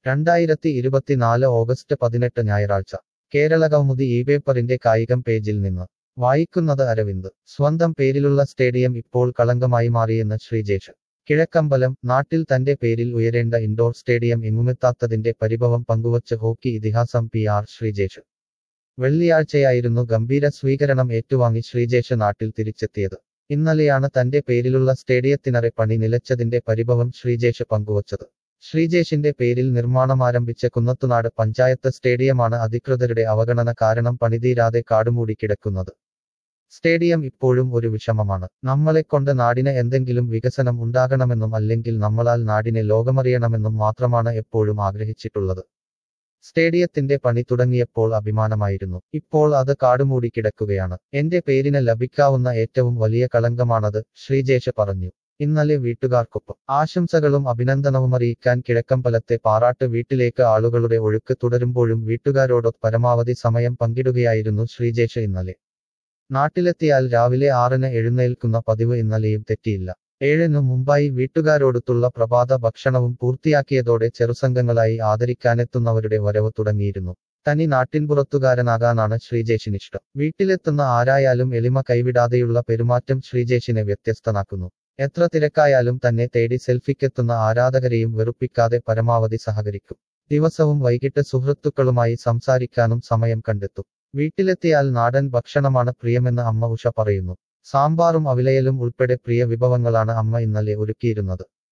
രണ്ടായിരത്തി ഇരുപത്തിനാല് ഓഗസ്റ്റ് പതിനെട്ട് ഞായറാഴ്ച കേരളകൗമുദി ഈ പേപ്പറിന്റെ കായികം പേജിൽ നിന്ന് വായിക്കുന്നത് അരവിന്ദ് സ്വന്തം പേരിലുള്ള സ്റ്റേഡിയം ഇപ്പോൾ കളങ്കമായി മാറിയെന്ന് ശ്രീജേഷ് കിഴക്കമ്പലം നാട്ടിൽ തന്റെ പേരിൽ ഉയരേണ്ട ഇൻഡോർ സ്റ്റേഡിയം എങ്ങുമെത്താത്തതിന്റെ പരിഭവം പങ്കുവച്ച് ഹോക്കി ഇതിഹാസം പി ആർ ശ്രീജേഷ് വെള്ളിയാഴ്ചയായിരുന്നു ഗംഭീര സ്വീകരണം ഏറ്റുവാങ്ങി ശ്രീജേഷ് നാട്ടിൽ തിരിച്ചെത്തിയത് ഇന്നലെയാണ് തന്റെ പേരിലുള്ള സ്റ്റേഡിയത്തിനറെ പണി നിലച്ചതിന്റെ പരിഭവം ശ്രീജേഷ് പങ്കുവച്ചത് ശ്രീജേഷിന്റെ പേരിൽ നിർമ്മാണമാരംഭിച്ച കുന്നത്തുനാട് പഞ്ചായത്ത് സ്റ്റേഡിയമാണ് അധികൃതരുടെ അവഗണന കാരണം പണിതീരാതെ കാടുമൂടി കിടക്കുന്നത് സ്റ്റേഡിയം ഇപ്പോഴും ഒരു വിഷമമാണ് നമ്മളെക്കൊണ്ട് നാടിന് എന്തെങ്കിലും വികസനം ഉണ്ടാകണമെന്നും അല്ലെങ്കിൽ നമ്മളാൽ നാടിനെ ലോകമറിയണമെന്നും മാത്രമാണ് എപ്പോഴും ആഗ്രഹിച്ചിട്ടുള്ളത് സ്റ്റേഡിയത്തിന്റെ പണി തുടങ്ങിയപ്പോൾ അഭിമാനമായിരുന്നു ഇപ്പോൾ അത് കാടുമൂടി കിടക്കുകയാണ് എന്റെ പേരിന് ലഭിക്കാവുന്ന ഏറ്റവും വലിയ കളങ്കമാണത് ശ്രീജേഷ് പറഞ്ഞു ഇന്നലെ വീട്ടുകാർക്കൊപ്പം ആശംസകളും അഭിനന്ദനവും അറിയിക്കാൻ കിഴക്കമ്പലത്തെ പാറാട്ട് വീട്ടിലേക്ക് ആളുകളുടെ ഒഴുക്ക് തുടരുമ്പോഴും വീട്ടുകാരോടൊത്ത് പരമാവധി സമയം പങ്കിടുകയായിരുന്നു ശ്രീജേഷ് ഇന്നലെ നാട്ടിലെത്തിയാൽ രാവിലെ ആറിന് എഴുന്നേൽക്കുന്ന പതിവ് ഇന്നലെയും തെറ്റിയില്ല ഏഴിനു മുമ്പായി വീട്ടുകാരോടൊത്തുള്ള പ്രഭാത ഭക്ഷണവും പൂർത്തിയാക്കിയതോടെ ചെറുസംഘങ്ങളായി ആദരിക്കാനെത്തുന്നവരുടെ വരവ് തുടങ്ങിയിരുന്നു തനി നാട്ടിൻപുറത്തുകാരനാകാനാണ് ശ്രീജേഷിനിഷ്ടം വീട്ടിലെത്തുന്ന ആരായാലും എളിമ കൈവിടാതെയുള്ള പെരുമാറ്റം ശ്രീജേഷിനെ വ്യത്യസ്തനാക്കുന്നു എത്ര തിരക്കായാലും തന്നെ തേടി സെൽഫിക്കെത്തുന്ന ആരാധകരെയും വെറുപ്പിക്കാതെ പരമാവധി സഹകരിക്കും ദിവസവും വൈകിട്ട് സുഹൃത്തുക്കളുമായി സംസാരിക്കാനും സമയം കണ്ടെത്തും വീട്ടിലെത്തിയാൽ നാടൻ ഭക്ഷണമാണ് പ്രിയമെന്ന് അമ്മ ഉഷ പറയുന്നു സാമ്പാറും അവിലയലും ഉൾപ്പെടെ പ്രിയ വിഭവങ്ങളാണ് അമ്മ ഇന്നലെ ഒരുക്കിയിരുന്നത്